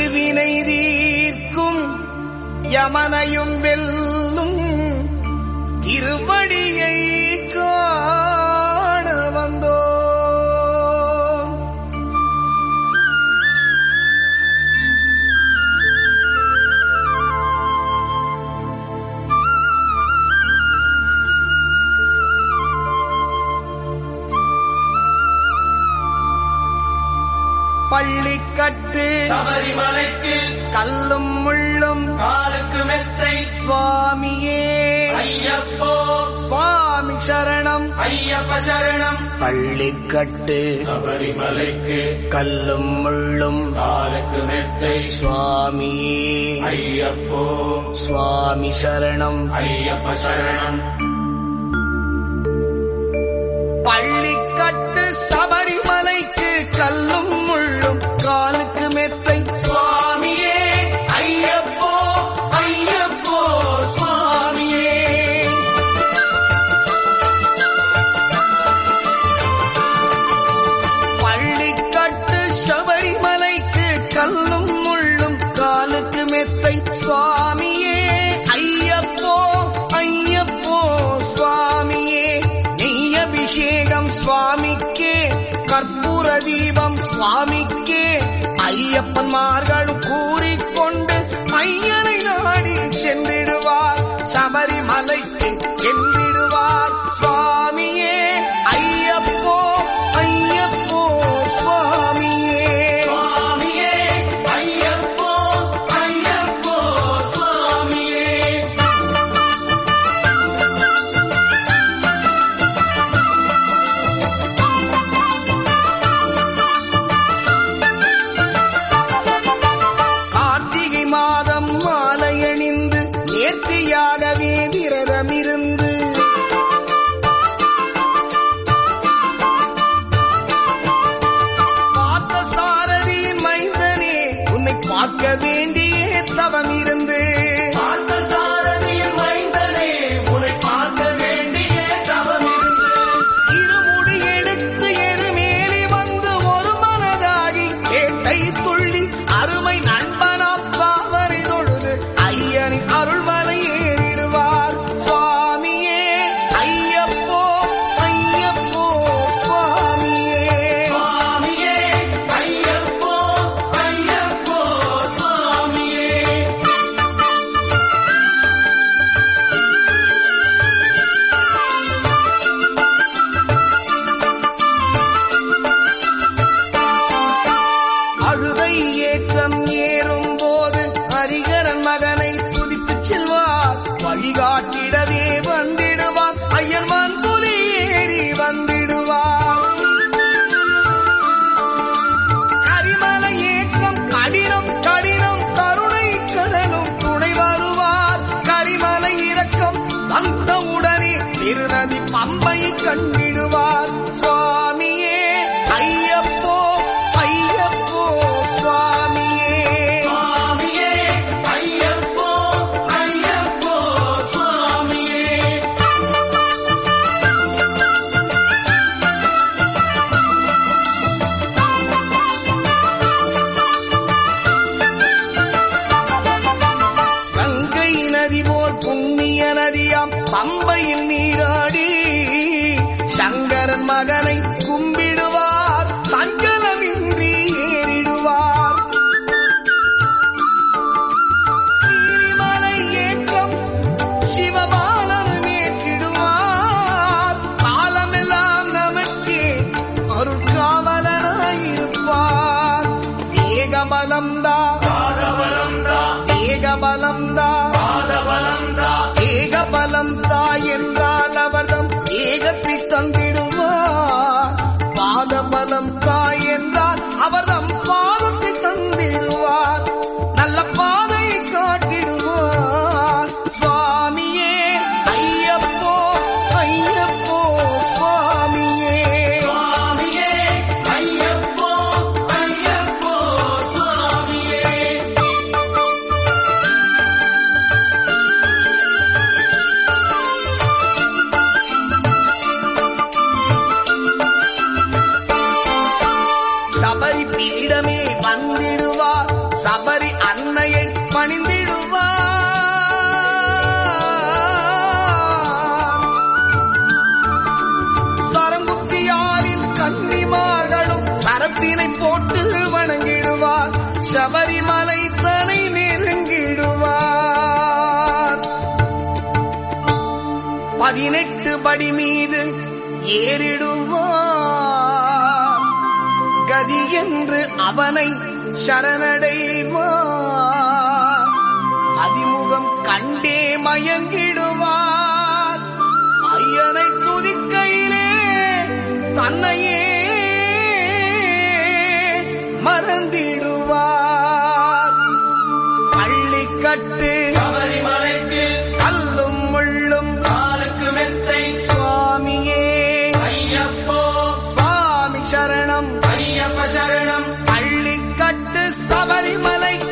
இருவினை தீர்க்கும் யமனையும் வெல்லும் திருவடியை காண வந்தோம் பள்ளிக்கட்டு சபரிமலைக்கு கல்லும் முள்ளும் காலுக்கு மெத்தை சுவாமியே ஐயப்போ சுவாமி சரணம் ஐயப்ப சரணம் பள்ளிக்கட்டு சபரிமலைக்கு கல்லும் முள்ளும் காலுக்கு மெத்தை சுவாமியே ஐயப்போ சுவாமி சரணம் ஐயப்ப சரணம் பள்ளிக்கட்டு சபரிமலைக்கு கல்லும் முள்ளும் காலுக்கு மெத்தை சுவாமியே ஐயப்போ ஐயப்போ சுவாமியே பள்ளிக்கட்டு சபரிமலைக்கு கல்லும் முள்ளும் காலுக்கு மெத்தை சுவாமியே ஐயப்போ ஐயப்போ சுவாமியே நெய் அபிஷேகம் சுவாமிக்கே கற்பூர தீபம் சுவாமிக்கே ஐயப்பன்மார்களும் கூறிக்கொண்டு ஐயனை நாடி சென்றிடுவார் சபரிமலைக்கு சென்றிடுவார் சுவாமியே ஐயப்போ ஐயப்போ சுவாமியே சுவாமியே ஐயப்போ ஐயப்போ சுவாமியே கார்த்திகை மாதம் மாலையணிந்து நேர்த்தியாகவே விரதமிருந்து பார்த்த சாரதியின் மைந்தனே உன்னை பார்க்க வேண்டிய தவம் இருந்து பார்த்தசாரதியின் மைந்தனே உன்னை பார்க்க வேண்டிய தவமிருந்து இருமுடி எடுத்து எருமேலி வந்து ஒரு மனதாகி கேட்டை துள்ளி அருமை நண்பனாம் பாவரை தொழுது ஐயனின் அருள்மலை ஏறிடுவார் சுவாமியே ஐயப்போ ஐயப்போ சுவாமியே சுவாமியே ஐயப்போ ஐயப்போ சுவாமியே அழுதை ஏற்றம் ஏறும் போது ஹரிகரன் மகனை துதித்துச் செல்வார் வழிகாட்டிடவே வந்திடுவார் ஐயன்மான் புலி ஏறி வந்திடுவார் கரிமலை ஏற்றம் கடினம் கடினம் கருணை கடலும் துணை வருவார் கரிமலை இறக்கம் வந்தவுடனே திருநதி பம்பை கண்டிடுவார் சுவாமியே ஐயப்போ ஐயப்போ சுவாமியே சுவாமியே ஐயப்போ ஐயப்போ சுவாமியே கங்கை நதி போல் புண்ணிய நதியாம் பம்பையில் நீராடி சங்கரன் மகனை கும்பிடுவார் சஞ்சலமின்றி ஏறிடுவார் நீரிமலை ஏற்றம் சிவபாலனும் ஏற்றிடுவார் காலமெல்லாம் நமக்கே அருட்காவலனாயிருப்பார் ஏகபலம்தா பாதபலம்தா ஏகபலம்தா பாதபலம்தா ஏகபலம் தாய் என்றால் அவர்தம் ஏகத்தை தந்திடுவார் பாதபலம் தாய் என்றால் அவர்தம் பாதத்தை தந்திடுவார் நல்ல பாதையை காட்டிடுவார் சுவாமியே ஐயப்போ ஐயப்போ சுவாமியே சுவாமியே ஐயப்போ ஐயப்போ சுவாமியே சபரி பீடமே வந்திடுவார் சபரி அன்னையை பணிந்திடுவார் சரங்குத்தியாரில் கன்னிமார்களும் சரத்தினை போட்டு வணங்கிடுவார் சபரிமலை தனை நெருங்கிடுவார் பதினெட்டு படி மீது ஏறிடுவார் கதி என்று அவனை சரணடைவார் அதிமுகம் கண்டே மயங்கிடுவார் ஐயனை துதிக்கையிலே தன்னையே மறந்திடுவார் பள்ளிக்கட்டு சபரிமலைக்கு கல்லும் முள்ளும் காலுக்கு மெத்தை சுவாமியே ஐயப்போ சுவாமி சரணம் ஐயப்ப சரணம் பள்ளிக்கட்டு சபரிமலை